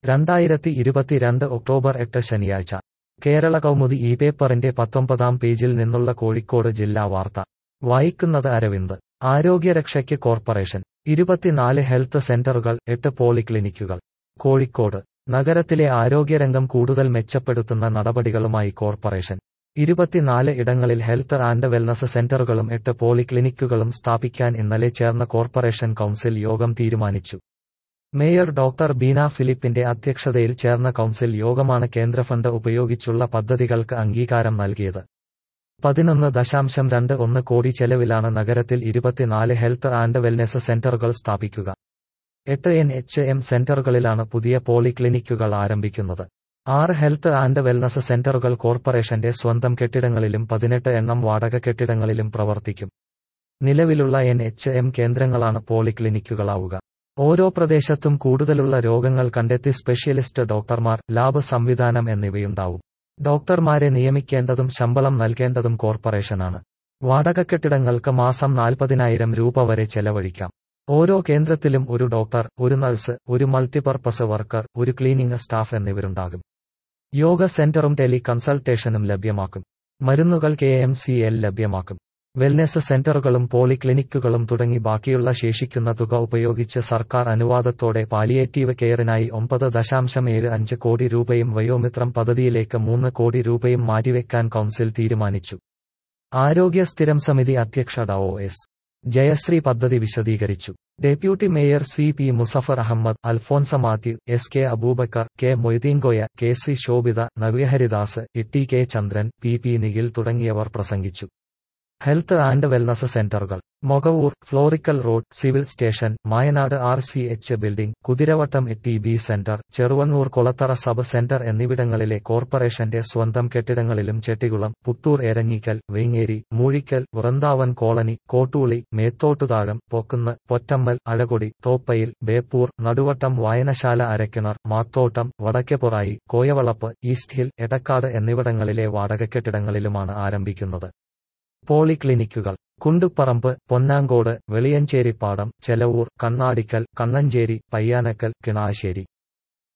രണ്ടായിരത്തി ഇരുപത്തിരണ്ട് ഒക്ടോബർ എട്ട് ശനിയാഴ്ച കേരള കൗമുദി ഈ പേപ്പറിന്റെ പത്തൊമ്പതാം പേജിൽ നിന്നുള്ള കോഴിക്കോട് ജില്ലാ വാർത്ത വായിക്കുന്നത് അരവിന്ദ് ആരോഗ്യരക്ഷയ്ക്ക് കോർപ്പറേഷൻ ഇരുപത്തിനാല് ഹെൽത്ത് സെന്ററുകൾ എട്ട് പോളിക്ലിനിക്കുകൾ കോഴിക്കോട് നഗരത്തിലെ ആരോഗ്യരംഗം കൂടുതൽ മെച്ചപ്പെടുത്തുന്ന നടപടികളുമായി കോർപ്പറേഷൻ ഇരുപത്തിനാല് ഇടങ്ങളിൽ ഹെൽത്ത് ആൻഡ് വെൽനസ് സെന്ററുകളും എട്ട് പോളിക്ലിനിക്കുകളും സ്ഥാപിക്കാൻ ഇന്നലെ ചേർന്ന കോർപ്പറേഷൻ കൗൺസിൽ യോഗം തീരുമാനിച്ചു മേയർ ഡോക്ടർ ബീന ഫിലിപ്പിന്റെ അധ്യക്ഷതയിൽ ചേർന്ന കൗൺസിൽ യോഗമാണ് കേന്ദ്ര ഫണ്ട് ഉപയോഗിച്ചുള്ള പദ്ധതികൾക്ക് അംഗീകാരം നൽകിയത് പതിനൊന്ന് ദശാംശം രണ്ട് ഒന്ന് കോടി ചെലവിലാണ് നഗരത്തിൽ ഇരുപത്തിനാല് ഹെൽത്ത് ആൻഡ് വെൽനെസ് സെന്ററുകൾ സ്ഥാപിക്കുക എട്ട് എൻ എച്ച് എം സെന്ററുകളിലാണ് പുതിയ പോളിക്ലിനിക്കുകൾ ആരംഭിക്കുന്നത് ആറ് ഹെൽത്ത് ആൻഡ് വെൽനസ് സെന്ററുകൾ കോർപ്പറേഷന്റെ സ്വന്തം കെട്ടിടങ്ങളിലും പതിനെട്ട് എണ്ണം വാടക കെട്ടിടങ്ങളിലും പ്രവർത്തിക്കും നിലവിലുള്ള എൻ എച്ച് എം കേന്ദ്രങ്ങളാണ് പോളിക്ലിനിക്കുകളാവുക ഓരോ പ്രദേശത്തും കൂടുതലുള്ള രോഗങ്ങൾ കണ്ടെത്തി സ്പെഷ്യലിസ്റ്റ് ഡോക്ടർമാർ ലാബ് സംവിധാനം എന്നിവയുണ്ടാവും ഡോക്ടർമാരെ നിയമിക്കേണ്ടതും ശമ്പളം നൽകേണ്ടതും കോർപ്പറേഷനാണ് വാടക കെട്ടിടങ്ങൾക്ക് മാസം നാൽപ്പതിനായിരം രൂപ വരെ ചെലവഴിക്കാം ഓരോ കേന്ദ്രത്തിലും ഒരു ഡോക്ടർ ഒരു നഴ്സ് ഒരു മൾട്ടിപർപ്പസ് വർക്കർ ഒരു ക്ലീനിംഗ് സ്റ്റാഫ് എന്നിവരുണ്ടാകും യോഗ സെന്ററും ടെലി കൺസൾട്ടേഷനും ലഭ്യമാക്കും മരുന്നുകൾ കെ എം സി എൽ ലഭ്യമാക്കും വെൽനെസ് സെന്ററുകളും പോളിക്ലിനിക്കുകളും തുടങ്ങി ബാക്കിയുള്ള ശേഷിക്കുന്ന തുക ഉപയോഗിച്ച് സർക്കാർ അനുവാദത്തോടെ പാലിയേറ്റീവ് കെയറിനായി ഒമ്പത് ദശാംശം ഏഴ് അഞ്ച് കോടി രൂപയും വയോമിത്രം പദ്ധതിയിലേക്ക് മൂന്ന് കോടി രൂപയും മാറ്റിവെക്കാൻ കൗൺസിൽ തീരുമാനിച്ചു ആരോഗ്യ സ്ഥിരം സമിതി അധ്യക്ഷ ഡോ എസ് ജയശ്രീ പദ്ധതി വിശദീകരിച്ചു deputy mayor C P Muzaffar Ahmed Alphonsa Mathew S K Aboobacker K Moideenkoya K C Shobhitha Navyaharidas Itty K Chandran P P Nikhil തുടങ്ങിയവർ പ്രസംഗിച്ചു ഹെൽത്ത് ആൻഡ് വെൽനസ് സെന്ററുകൾ മൊകവൂർ ഫ്ലോറിക്കൽ road civil station Mayanad R C H building Kuthiravattam T B centre Cheruvannur Kolathara sub centre എന്നിവിടങ്ങളിലെ കോർപ്പറേഷന്റെ സ്വന്തം കെട്ടിടങ്ങളിലും ചെട്ടികുളം പുത്തൂർ എരഞ്ഞിക്കൽ വേങ്ങേരി മൂഴിക്കൽ വൃന്ദാവൻ കോളനി കോട്ടൂളി മേത്തോട്ടുതാഴം പൊക്കുന്ന് പൊറ്റമ്മൽ അഴകൊടി തോപ്പയിൽ ബേപ്പൂർ നടുവട്ടം വായനശാല അരക്കിണർ മാത്തോട്ടം വടക്കെപ്പുറായി കോയവളപ്പ് ഈസ്റ്റ് ഹിൽ എടക്കാട് എന്നിവിടങ്ങളിലെ വാടക കെട്ടിടങ്ങളിലുമാണ് ആരംഭിക്കുന്നത് പോളിക്ലിനിക്കുകൾ കുണ്ടുപറമ്പ് പൊന്നാങ്കോട് വെളിയഞ്ചേരിപ്പാടം ചെലവൂർ കണ്ണാടിക്കൽ കണ്ണഞ്ചേരി പയ്യാനക്കൽ കിണാശ്ശേരി